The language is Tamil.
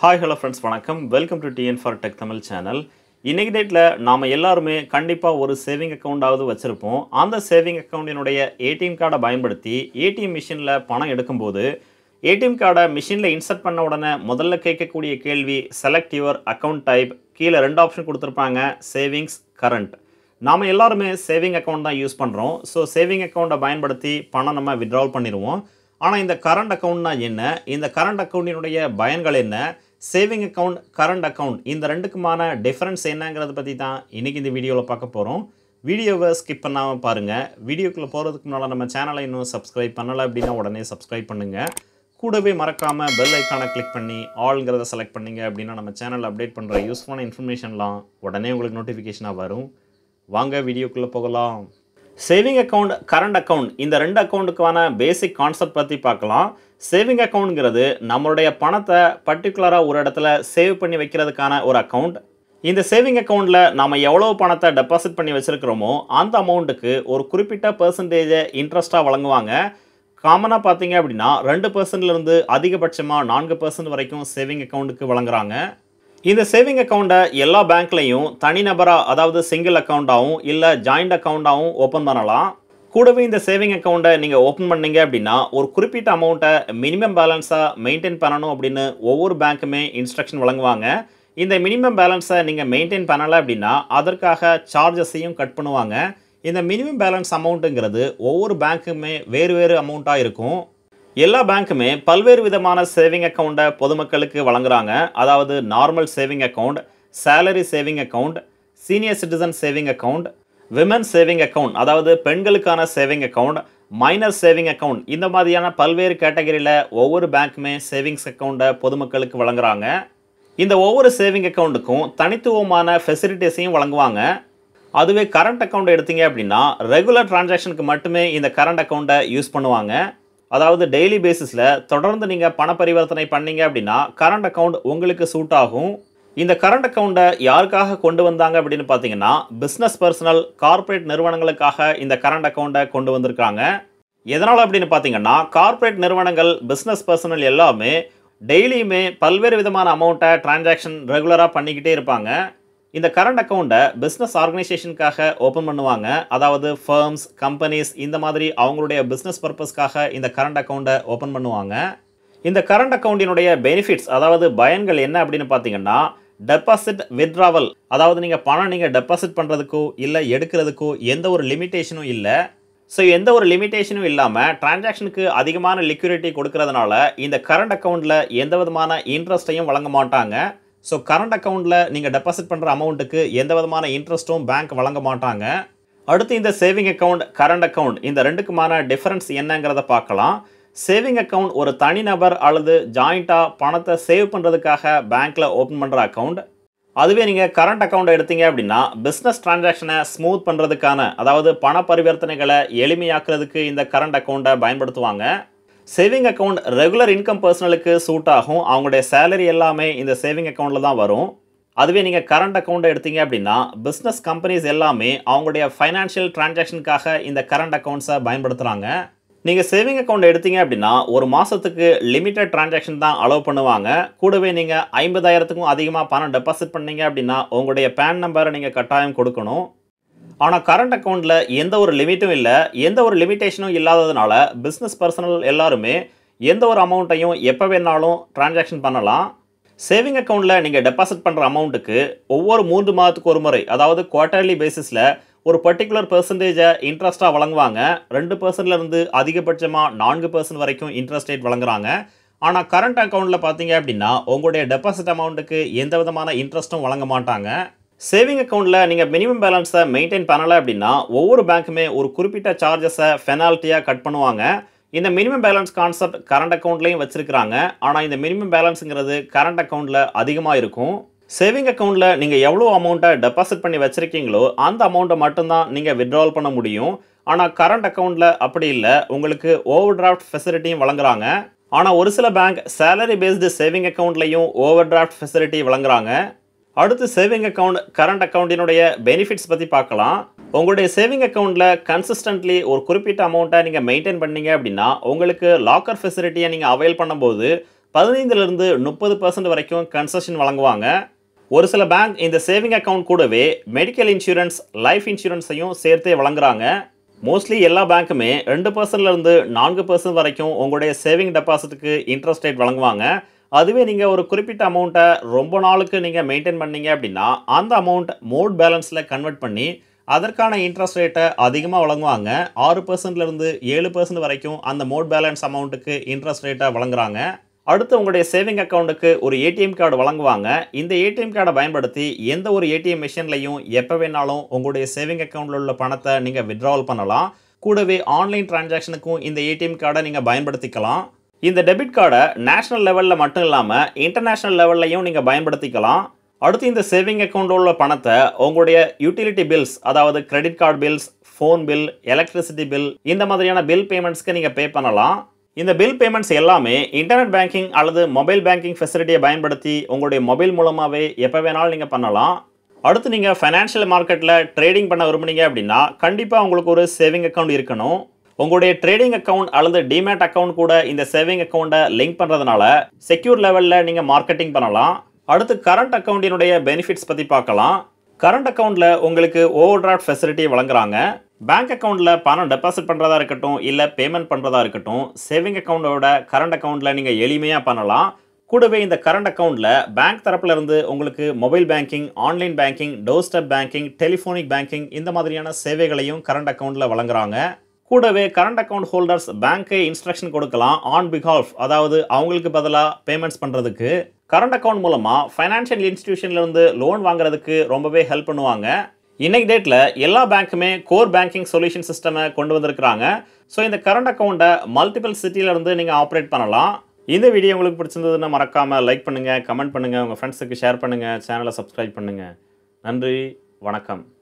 ஹாய் ஹலோ ஃப்ரெண்ட்ஸ் வணக்கம் welcome to TN for tech Tamil channel இன்னைக்கு டேட்டில் நாம் எல்லாருமே கண்டிப்பாக ஒரு சேவிங் அக்கௌண்ட்டாவது வச்சுருப்போம் அந்த சேவிங் அக்கௌண்டினுடைய ஏடிஎம் கார்டை பயன்படுத்தி ஏடிஎம் மிஷினில் பணம் எடுக்கும்போது ஏடிஎம் கார்டை மிஷினில் இன்சர்ட் பண்ண உடனே முதல்ல கேட்கக்கூடிய கேள்வி செலக்ட் யுவர் அக்கௌண்ட் டைப் கீழே ரெண்டு ஆப்ஷன் கொடுத்துருப்பாங்க சேவிங்ஸ் கரண்ட் நாம் எல்லாருமே சேவிங் அக்கௌண்ட் தான் யூஸ் பண்ணுறோம் ஸோ சேவிங் அக்கௌண்ட்டை பயன்படுத்தி பணம் நம்ம வித்ட்ரால் பண்ணிடுவோம் ஆனால் இந்த கரண்ட் அக்கௌண்ட்னா என்ன இந்த கரண்ட் அக்கௌண்ட்டினுடைய பயன்கள் என்ன சேவிங் அக்கௌண்ட் கரண்ட் அக்கௌண்ட் இந்த ரெண்டுக்குமான டிஃப்ரென்ஸ் என்னங்கிறத பற்றி தான் இன்றைக்கி இந்த வீடியோவில் பார்க்க போகிறோம் வீடியோவை ஸ்கிப் பண்ணாமல் பாருங்கள் வீடியோக்குள்ளே போகிறதுக்கு முன்னால் நம்ம சேனலை இன்னும் சப்ஸ்கிரைப் பண்ணலை அப்படின்னா உடனே சப்ஸ்கிரைப் பண்ணுங்கள் கூடவே மறக்காமல் பெல் ஐக்கானை கிளிக் பண்ணி ஆல்ங்கிறத செலக்ட் பண்ணீங்க அப்படின்னா நம்ம சேனலில் அப்டேட் பண்ணுற யூஸ்ஃபுல்லான இன்ஃபர்மேஷன்லாம் உடனே உங்களுக்கு நோட்டிஃபிகேஷனாக வரும் வாங்க வீடியோக்குள்ளே போகலாம் சேவிங் அக்கௌண்ட் கரண்ட் அக்கௌண்ட் இந்த ரெண்டு அக்கௌண்ட்டுக்கான பேசிக் கான்செப்ட் பற்றி பார்க்கலாம் சேவிங் அக்கௌண்ட்ங்கிறது நம்மளுடைய பணத்தை பர்டிகுலராக ஒரு இடத்துல சேவ் பண்ணி வைக்கிறதுக்கான ஒரு அக்கௌண்ட் இந்த சேவிங் அக்கௌண்ட்டில் நம்ம எவ்வளோ பணத்தை டெபாசிட் பண்ணி வச்சுருக்கிறோமோ அந்த அமௌண்ட்டுக்கு ஒரு குறிப்பிட்ட பர்சன்டேஜை இன்ட்ரெஸ்ட்டாக வழங்குவாங்க காமனாக பார்த்தீங்க அப்படின்னா ரெண்டு பர்சன்ட்லேருந்து அதிகபட்சமாக நான்கு பர்சன்ட் வரைக்கும் சேவிங் அக்கௌண்ட்டுக்கு வழங்குறாங்க இந்த சேவிங் அக்கௌண்ட்டை எல்லா பேங்க்லையும் தனிநபராக அதாவது சிங்கிள் அக்கௌண்ட்டாகவும் இல்லை ஜாயிண்ட் அக்கௌண்ட்டாகவும் ஓப்பன் பண்ணலாம் கூடவே இந்த சேவிங் அக்கௌண்ட்டை நீங்கள் ஓப்பன் பண்ணீங்க அப்படின்னா ஒரு குறிப்பிட்ட அமௌண்ட்டை மினிமம் பேலன்ஸாக மெயின்டைன் பண்ணணும் அப்படின்னு ஒவ்வொரு பேங்க்குமே இன்ஸ்ட்ரக்ஷன் வழங்குவாங்க இந்த மினிமம் பேலன்ஸை நீங்கள் மெயின்டைன் பண்ணலை அப்படின்னா அதற்காக சார்ஜஸையும் கட் பண்ணுவாங்க இந்த மினிமம் பேலன்ஸ் அமௌண்ட்டுங்கிறது ஒவ்வொரு பேங்க்குமே வேறு வேறு அமௌண்ட்டாக இருக்கும் எல்லா பேங்க்குமே பல்வேறு விதமான சேவிங் அக்கௌண்ட்டை பொதுமக்களுக்கு வழங்குறாங்க அதாவது normal saving account salary saving account senior citizen saving account women saving account அதாவது பெண்களுக்கான saving account minor saving account இந்த மாதிரியான பல்வேறு கேட்டகரியில் ஒவ்வொரு பேங்க்குமே சேவிங்ஸ் அக்கௌண்ட்டை பொதுமக்களுக்கு வழங்குறாங்க இந்த ஒவ்வொரு சேவிங் அக்கௌண்ட்டுக்கும் தனித்துவமான ஃபெசிலிட்டிஸையும் வழங்குவாங்க அதுவே கரண்ட் அக்கௌண்ட் எடுத்தீங்க அப்படின்னா ரெகுலர் டிரான்சாக்ஷனுக்கு மட்டுமே இந்த கரண்ட் அக்கௌண்ட்டை யூஸ் பண்ணுவாங்க அதாவது டெய்லி பேசிஸில் தொடர்ந்து நீங்கள் பண பரிவர்த்தனை பண்ணீங்க அப்படின்னா கரண்ட் அக்கௌண்ட் உங்களுக்கு சூட் ஆகும் இந்த கரண்ட் அக்கௌண்ட்டை யாருக்காக கொண்டு வந்தாங்க அப்படின்னு பார்த்தீங்கன்னா பிஸ்னஸ் பர்சனல் கார்ப்பரேட் நிறுவனங்களுக்காக இந்த கரண்ட் அக்கௌண்ட்டை கொண்டு வந்திருக்காங்க எதனால் அப்படின்னு பார்த்தீங்கன்னா கார்ப்பரேட் நிறுவனங்கள் பிஸ்னஸ் பர்சனல் எல்லாமே டெய்லியுமே பல்வேறு விதமான அமௌண்ட்டை டிரான்சாக்ஷன் ரெகுலராக பண்ணிக்கிட்டே இருப்பாங்க இந்த கரண்ட் அக்கௌண்ட்டை பிஸ்னஸ் ஆர்கனைசேஷனுக்காக ஓப்பன் பண்ணுவாங்க அதாவது ஃபர்ம்ஸ் கம்பெனிஸ் இந்த மாதிரி அவங்களுடைய பிஸ்னஸ் பர்பஸ்க்காக இந்த கரண்ட் அக்கௌண்ட்டை ஓப்பன் பண்ணுவாங்க இந்த கரண்ட் அக்கௌண்ட்டினுடைய பெனிஃபிட்ஸ் அதாவது பயன்கள் என்ன அப்படின்னு பார்த்தீங்கன்னா டெபாசிட் வித்ராவல் அதாவது நீங்கள் பணம் நீங்கள் டெபாசிட் பண்ணுறதுக்கோ இல்லை எடுக்கிறதுக்கோ எந்த ஒரு லிமிட்டேஷனும் இல்லை ஸோ எந்த ஒரு லிமிட்டேஷனும் இல்லாமல் டிரான்சாக்ஷனுக்கு அதிகமான லிக்விடிட்டி கொடுக்கறதுனால இந்த கரண்ட் அக்கௌண்ட்டில் எந்த விதமான இன்ட்ரெஸ்ட்டையும் வழங்க மாட்டாங்க ஸோ கரண்ட் அக்கௌண்ட்டில் நீங்கள் டெபாசிட் பண்ணுற அமௌண்ட்டுக்கு எந்த விதமான இன்ட்ரெஸ்ட்டும் பேங்க் வழங்க மாட்டாங்க அடுத்து இந்த சேவிங் அக்கௌண்ட் கரண்ட் அக்கௌண்ட் இந்த ரெண்டுக்குமான டிஃப்ரென்ஸ் என்னங்கிறத பார்க்கலாம் சேவிங் அக்கௌண்ட் ஒரு தனிநபர் அல்லது ஜாயிண்ட்டாக பணத்தை சேவ் பண்ணுறதுக்காக பேங்க்கில் ஓப்பன் பண்ணுற அக்கௌண்ட் அதுவே நீங்கள் கரண்ட் அக்கௌண்ட் எடுத்தீங்க அப்படின்னா பிஸ்னஸ் டிரான்சாக்ஷனை ஸ்மூத் பண்ணுறதுக்கான அதாவது பண பரிவர்த்தனைகளை எளிமையாக்குறதுக்கு இந்த கரண்ட் அக்கௌண்ட்டை பயன்படுத்துவாங்க சேவிங் அக்கௌண்ட் ரெகுலர் இன்கம் பர்சனலுக்கு சூட் ஆகும் அவங்களுடைய சேலரி எல்லாமே இந்த சேவிங் அக்கௌண்ட்டில் தான் வரும் அதுவே நீங்கள் கரண்ட் அக்கௌண்ட் எடுத்தீங்க அப்படின்னா பிஸ்னஸ் கம்பெனிஸ் எல்லாமே அவங்களுடைய ஃபைனான்ஷியல் டிரான்சாக்ஷனுக்காக இந்த கரண்ட் அக்கௌண்ட்ஸை பயன்படுத்துகிறாங்க நீங்கள் சேவிங் அக்கௌண்ட் எடுத்தீங்க அப்படின்னா ஒரு மாதத்துக்கு லிமிட்டட் டிரான்சாக்ஷன் தான் அலோவ் பண்ணுவாங்க கூடவே நீங்கள் ஐம்பதாயிரத்துக்கும் அதிகமாக பணம் டெபாசிட் பண்ணீங்க அப்படின்னா உங்களுடைய பேன் நம்பரை நீங்கள் கட்டாயம் கொடுக்கணும் ஆனால் கரண்ட் அக்கௌண்ட்டில் எந்த ஒரு லிமிட்டும் இல்லை எந்த ஒரு லிமிட்டேஷனும் இல்லாததுனால பிஸ்னஸ் பர்சனல் எல்லாருமே எந்த ஒரு அமௌண்ட்டையும் எப்போ வேணாலும் டிரான்சாக்ஷன் பண்ணலாம் சேவிங் அக்கௌண்ட்டில் நீங்கள் டெபாசிட் பண்ணுற அமௌண்ட்டுக்கு ஒவ்வொரு மூன்று மாதத்துக்கு ஒரு முறை அதாவது குவார்ட்டர்லி பேசிஸில் ஒரு பர்டிகுலர் பெர்சன்டேஜை இன்ட்ரெஸ்ட்டாக வழங்குவாங்க ரெண்டு பர்சன்ட்லேருந்து அதிகபட்சமாக நான்கு பர்சன்ட் வரைக்கும் இன்ட்ரெஸ்ட் ரேட் வழங்குறாங்க ஆனால் கரண்ட் அக்கௌண்ட்டில் பார்த்தீங்க அப்படின்னா உங்களுடைய டெபாசிட் அமௌண்ட்டுக்கு எந்த விதமான இன்ட்ரெஸ்ட்டும் வழங்க மாட்டாங்க சேவிங் அக்கௌண்ட்டில் நீங்கள் மினிமம் பேலன்ஸை மெயின்டைன் பண்ணலை அப்படின்னா ஒவ்வொரு பேங்க்குமே ஒரு குறிப்பிட்ட சார்ஜஸை ஃபெனால்ட்டியாக கட் பண்ணுவாங்க இந்த மினிமம் பேலன்ஸ் கான்செப்ட் கரண்ட் அக்கௌண்ட்லேயும் வச்சுருக்கிறாங்க ஆனால் இந்த மினிமம் பேலன்ஸுங்கிறது கரண்ட் அக்கௌண்ட்டில் அதிகமாக இருக்கும் சேவிங் அக்கௌண்ட்டில் நீங்கள் எவ்வளோ அமௌண்ட்டை டெபாசிட் பண்ணி வச்சுருக்கீங்களோ அந்த அமௌண்ட்டை மட்டும்தான் நீங்கள் வித்ட்ரால் பண்ண முடியும் ஆனால் கரண்ட் அக்கௌண்ட்டில் அப்படி இல்லை உங்களுக்கு ஓவர் டிராஃப்ட் ஃபெசிலிட்டியும் வழங்குறாங்க ஆனால் ஒரு சில பேங்க் சேலரி பேஸ்டு சேவிங் அக்கௌண்ட்லையும் ஓவர் டிராஃப்ட் ஃபெசிலிட்டி வழங்குறாங்க அடுத்து சேவிங் அக்கௌண்ட் கரண்ட் அக்கௌண்ட்டினுடைய பெனிஃபிட்ஸ் பற்றி பார்க்கலாம் உங்களுடைய சேவிங் அக்கௌண்ட்டில் கன்சிஸ்டன்ட்லி ஒரு குறிப்பிட்ட அமௌண்ட்டை நீங்கள் மெயின்டைன் பண்ணீங்க அப்படின்னா உங்களுக்கு லாக்கர் ஃபெசிலிட்டியை நீங்கள் அவைல் பண்ணும்போது பதினைந்துலேருந்து முப்பது பர்சன்ட் வரைக்கும் கன்செஷன் வழங்குவாங்க ஒரு சில பேங்க் இந்த சேவிங் அக்கவுண்ட் கூடவே மெடிக்கல் இன்சூரன்ஸ் லைஃப் இன்சூரன்ஸையும் சேர்த்தே வழங்குறாங்க மோஸ்ட்லி எல்லா பேங்க்குமே ரெண்டு பர்சன்ட்லேருந்து நான்கு பர்சன்ட் வரைக்கும் உங்களுடைய சேவிங் டெபாசிட்டுக்கு இன்ட்ரெஸ்ட் ரேட் வழங்குவாங்க அதுவே நீங்கள் ஒரு குறிப்பிட்ட அமௌண்ட்டை ரொம்ப நாளுக்கு நீங்கள் மெயின்டைன் பண்ணீங்க அப்படின்னா அந்த அமௌண்ட் மோட் பேலன்ஸில் கன்வெர்ட் பண்ணி அதற்கான இன்ட்ரெஸ்ட் ரேட்டை அதிகமாக வழங்குவாங்க ஆறு பர்சன்ட்லேருந்து ஏழு பர்சன்ட் வரைக்கும் அந்த மோட் பேலன்ஸ் அமௌண்ட்டுக்கு இன்ட்ரெஸ்ட் ரேட்டை வழங்குறாங்க அடுத்து உங்களுடைய சேவிங் அக்கௌண்ட்டுக்கு ஒரு ஏடிஎம் கார்டு வழங்குவாங்க இந்த ஏடிஎம் கார்டை பயன்படுத்தி எந்த ஒரு ஏடிஎம் மிஷின்லையும் எப்போ வேணாலும் உங்களுடைய சேவிங் அக்கௌண்ட்டில் உள்ள பணத்தை நீங்கள் வித்ட்ராவல் பண்ணலாம் கூடவே ஆன்லைன் டிரான்சாக்ஷனுக்கும் இந்த ஏடிஎம் கார்டை நீங்கள் பயன்படுத்திக்கலாம் இந்த டெபிட் கார்டை நேஷனல் லெவலில் மட்டும் இல்லாமல் இன்டர்நேஷ்னல் லெவல்லையும் நீங்கள் பயன்படுத்திக்கலாம் அடுத்து இந்த சேவிங் அக்கௌண்ட்டில் உள்ள பணத்தை உங்களுடைய யூட்டிலிட்டி பில்ஸ் அதாவது credit card bills phone bill electricity bill இந்த மாதிரியான பில் பேமெண்ட்ஸ்க்கு நீங்கள் பே பண்ணலாம் இந்த பில் பேமெண்ட்ஸ் எல்லாமே இன்டர்நெட் பேங்கிங் அல்லது மொபைல் பேங்கிங் ஃபெசிலிட்டியை பயன்படுத்தி உங்களுடைய மொபைல் மூலமாகவே எப்போ வேணாலும் நீங்கள் பண்ணலாம் அடுத்து நீங்கள் ஃபைனான்ஷியல் மார்க்கெட்டில் ட்ரேடிங் பண்ண விரும்புனீங்க அப்படின்னா கண்டிப்பாக உங்களுக்கு ஒரு சேவிங் அக்கௌண்ட் இருக்கணும் உங்களுடைய ட்ரேடிங் அக்கவுண்ட் அல்லது டிமேட் அக்கவுண்ட் கூட இந்த சேவிங் அக்கௌண்ட்டை லிங்க் பண்ணுறதுனால செக்யூர் லெவலில் நீங்கள் மார்க்கெட்டிங் பண்ணலாம் அடுத்து கரண்ட் அக்கௌண்டினுடைய பெனிஃபிட்ஸ் பற்றி பார்க்கலாம் கரண்ட் அக்கௌண்ட்டில் உங்களுக்கு ஓவர் டிராஃப்ட் ஃபெசிலிட்டி வழங்குறாங்க பேங்க் அக்கௌண்ட்டில் பணம் டெபாசிட் பண்ணுறதா இருக்கட்டும் இல்லை பேமெண்ட் பண்ணுறதா இருக்கட்டும் சேவிங் அக்கௌண்ட்டோட கரண்ட் அக்கௌண்ட்டில் நீங்கள் எளிமையாக பண்ணலாம் கூடவே இந்த கரண்ட் அக்கௌண்ட்டில் பேங்க் தரப்புல இருந்து உங்களுக்கு mobile banking online banking doorstep banking telephonic banking இந்த மாதிரியான சேவைகளையும் கரண்ட் அக்கௌண்ட்டில் வழங்குறாங்க கூடவே கரண்ட் அக்கௌண்ட் ஹோல்டர்ஸ் பேங்க்கு இன்ஸ்ட்ரக்ஷன் கொடுக்கலாம் ஆன் பிகாஃப் அதாவது அவங்களுக்கு பதிலாக பேமெண்ட்ஸ் பண்ணுறதுக்கு கரண்ட் அக்கௌண்ட் மூலமாக ஃபைனான்ஷியல் இன்ஸ்டிடியூஷன்லேருந்து லோன் வாங்குறதுக்கு ரொம்பவே ஹெல்ப் பண்ணுவாங்க இன்னைக்கு டேட்டில் எல்லா பேங்க்குமே கோர் பேங்கிங் சொல்யூஷன் சிஸ்டமை கொண்டு வந்திருக்கிறாங்க ஸோ இந்த கரண்ட் அக்கௌண்ட்டை மல்டிபிள் சிட்டியிலேருந்து நீங்கள் ஆப்ரேட் பண்ணலாம் இந்த வீடியோ உங்களுக்கு பிடிச்சிருந்ததுன்னா மறக்காமல் லைக் பண்ணுங்கள் கமெண்ட் பண்ணுங்கள் உங்கள் ஃப்ரெண்ட்ஸுக்கு ஷேர் பண்ணுங்கள் சேனலை சப்ஸ்கிரைப் பண்ணுங்கள் நன்றி வணக்கம்